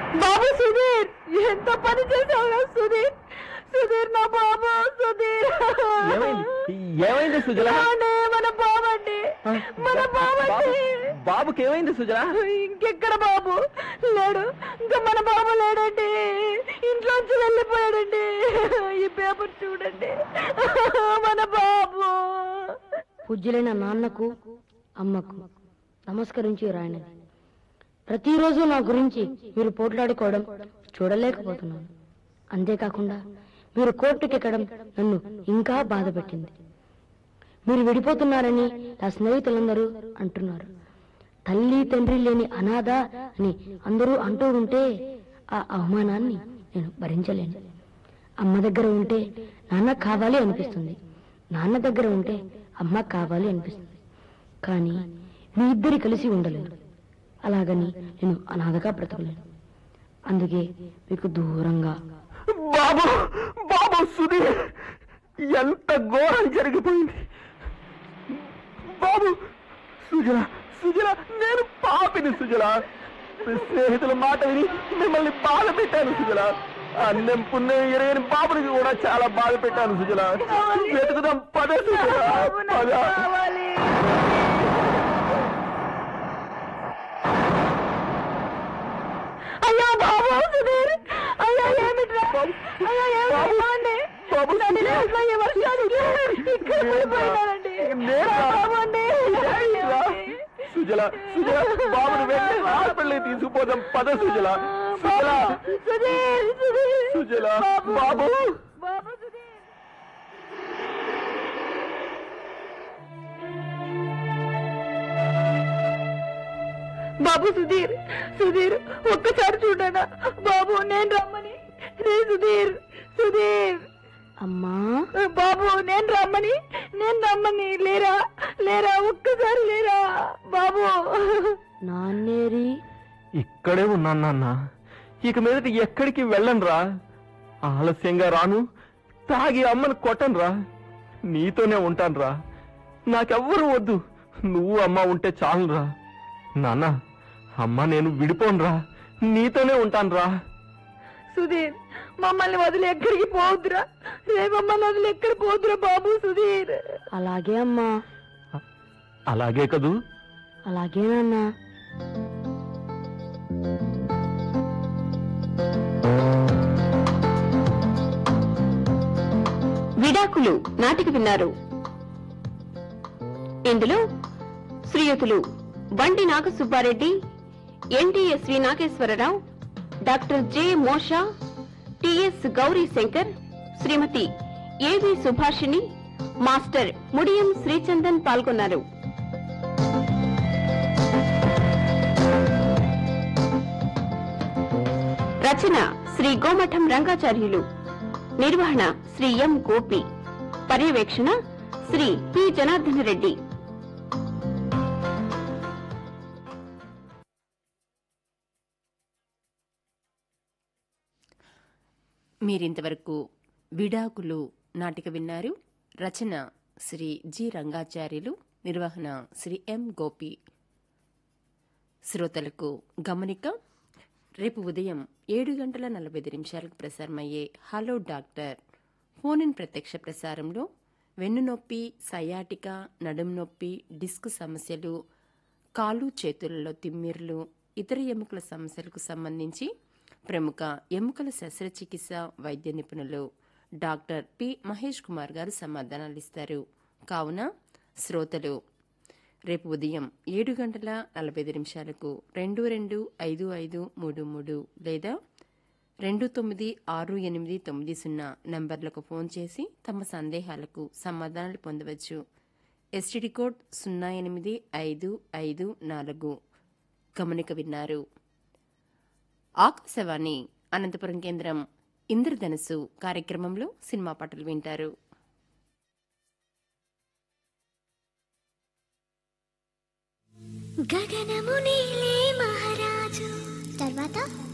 బాబు సుధీర్ ఎంత పని చేసావు సుధీర్ సుధీర్ నా బాబు సుధీర్ ఏమైంది ఏమైంది సుజల ఏమండి? మన బాబండి మన బాబండి బాబుకి ఏమైంది సుజల ఇంకెక్కడ బాబు లేడు ఇంకా మన బాబు లేడండి ఇంట్లోంచి వెళ్ళిపోయాడండి ఈ పేపర్ చూడండి మన బాబు పూజ్యులైన నాన్నకు అమ్మకు నమస్కరించి రాయనది ప్రతిరోజు నా గురించి మీరు పోట్లాడుకోవడం చూడలేకపోతున్నాను అంతేకాకుండా మీరు కోర్టుకెక్కడం నన్ను ఇంకా బాధ పెట్టింది మీరు విడిపోతున్నారని నా స్నేహితులందరూ అంటున్నారు తల్లి తండ్రి లేని అనాథ అని అందరూ అంటూ ఉంటే ఆ అవమానాన్ని నేను భరించలేను అమ్మ దగ్గర ఉంటే నాన్న కావాలి అనిపిస్తుంది నాన్న దగ్గర ఉంటే అమ్మ కావాలి అనిపిస్తుంది కానీ మీ ఇద్దరి కలిసి ఉండలేరు అలాగని నేను అనాథగా బ్రతకలేను అందుకే మీకు దూరంగా బాబు బాబు సుధీర్ ఎంత ఘోరం జరిగిపోయింది బాబు సుజల సుజల నేను పాపిని సుజల మీ స్నేహితుల మాట విని మిమ్మల్ని బాధ పెట్టాను సుజల అన్నం పుణ్యం ఎరగని బాబునికి కూడా చాలా బాధ పెట్టాను సుజల వెతుకుదాం పద సుజల బాబు నాకు పద కావాలి అయ్యో బాబు సుధీర్ అయ్యో ఏమిట్రా అయ్యో ఏమిటండి బాబు, నన్ను లేకుండా ఈ వర్షానికి ఇక్కడ పడిపోయినానండి నేను రా. బాబండి రా. సుజల సుజల బాబుని వెంటనే హాస్పిటల్కి తీసుకుపోదాం పద సుజల సుజల సుధీర్ సుధీర్ సుజల బాబు బాబు సుధీర్ బాబు సుధీర్ సుధీర్ ఒక్కసారి చూడనా బాబు నేను రమ్మని రే సుధీర్ సుధీర్ అమ్మా బాబు నేను రమ్మని నేను రమ్మని లేరా లేరా ఒక్కసారి లేరా బాబు నాన్నేరి ఇక్కడే ఉన్నాను నాన్న ఇక మీదట ఎక్కడికి వెళ్ళను రా ఆలస్యంగా రాను తాగి అమ్మను కొట్టను రా నీతోనే ఉంటాను రా నాకెవ్వరు వద్దు నువ్వు అమ్మ ఉంటే చాలురా నాన్న అమ్మ నేను విడిపోను రా నీతోనే ఉంటాను రా సుధీర్ మమ్మల్ని వదిలి ఎక్కడికి పోవద్దురా రే మమ్మల్ని వదిలి ఎక్కడ పోదురా బాబు సుధీర్ అలాగే అమ్మా అలాగే కదూ అలాగే నాన్నా విడాకులు నాటిక విన్నారు ఇందులో శ్రీయుతులు Bandi Nagasubbareddy NTSV Nageswararao doctor J Mosha TS Gowri Shankar Srimati AV Subhashini master Mudiyam శ్రీచందన్ పాల్గొన్నారు రచన శ్రీ గోమఠం రంగాచార్యులు నిర్వహణ శ్రీ ఎం గోపి పర్యవేక్షణ శ్రీ పి జనార్దన రెడ్డి మీరింతవరకు విడాకులు నాటిక విన్నారు రచన శ్రీ జి రంగాచార్యులు నిర్వహణ శ్రీ ఎం గోపి శ్రోతలకు గమనిక రేపు ఉదయం ఏడు గంటల నలభై ఐదు నిమిషాలకు ప్రసారమయ్యే హలో డాక్టర్ ఫోన్ ఇన్ ప్రత్యక్ష ప్రసారంలో వెన్నునొప్పి సయాటిక నడుము నొప్పి డిస్క్ సమస్యలు కాలు చేతులలో తిమ్మిర్లు ఇతర ఎముకల సమస్యలకు సంబంధించి ప్రముఖ ఎముకల శస్త్రచికిత్స వైద్య నిపుణులు డాక్టర్ పి మహేష్ కుమార్ గారు సమాధానాలు ఇస్తారు కావున శ్రోతలు రేపు ఉదయం ఏడు గంటల నలభై ఐదు నిమిషాలకు రెండు రెండు ఐదు ఐదు మూడు మూడు లేదా రెండు తొమ్మిది ఆరు ఎనిమిది తొమ్మిది సున్నా నంబర్లకు ఫోన్ చేసి తమ సందేహాలకు సమాధానాలు పొందవచ్చు ఎస్టిడి కోడ్ సున్నా ఎనిమిది ఐదు ఐదు నాలుగు గమనిక విన్నారు ఆకాశవాణి అనంతపురం కేంద్రం ఇంద్రధనుసు కార్యక్రమంలో సినిమా పాటలు వింటారు గగనము నీలే మహారాజు తర్వాత